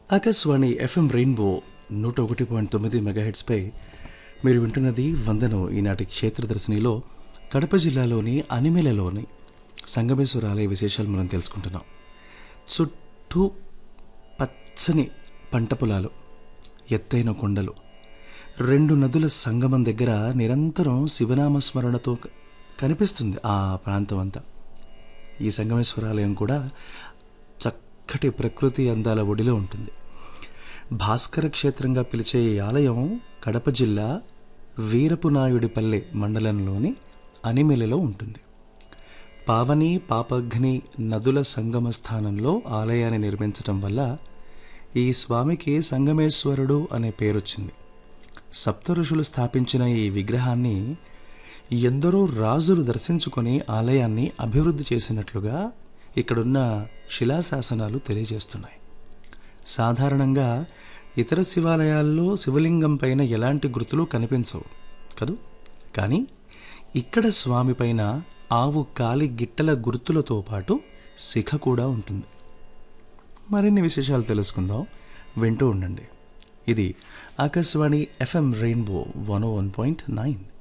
Akashvani FM rainbow నూట ఒకటి point తొమ్మిది మెగాహెడ్స్పై మీరు వింటున్నది వందనం ఈనాటి క్షేత్రదర్శినిలో కడప జిల్లాలోని అనిమెలలోని సంగమేశ్వర ఆలయ విశేషాలు మనం తెలుసుకుంటున్నాం చుట్టూ పచ్చని పంట పొలాలు ఎత్తైన కొండలు రెండు నదుల సంగమం దగ్గర నిరంతరం శివనామస్మరణతో క- కనిపిస్తుంది ఆ ప్రాంతం అంతా ఈ సంగమేశ్వర ఆలయం కూడా చక్కటి ప్రకృతి అందాల ఒడిలో ఉంటుంది భాస్కర క్షేత్రంగా పిలిచే ఈ ఆలయం కడప జిల్లా వీరపునాయుడిపల్లె మండలంలోని అనిమెలలో ఉంటుంది పావని పాపఘ్ని నదుల సంగమ స్థానంలో ఆలయాన్ని నిర్మించటం వల్ల ఈ స్వామికి సంగమేశ్వరుడు అనే పేరొచ్చింది సప్త ఋషులు స్థాపించిన ఈ విగ్రహాన్ని ఎందరో రాజులు దర్శించుకొని ఆలయాన్ని అభివృద్ధి చేసినట్లుగా ఇక్కడున్న శిలాశాసనాలు తెలియజేస్తున్నాయి సాధారణంగా ఇతర శివాలయాల్లో శివలింగం పైన ఎలాంటి గుర్తులు కనిపించవు కదూ కానీ ఇక్కడ స్వామి పైన ఆవు కాలి గిట్టల గుర్తులతో పాటు శిఖ కూడా ఉంటుంది మరిన్ని విశేషాలు తెలుసుకుందాం వింటూ ఉండండి ఇది Akashvani FM Rainbow one one point nine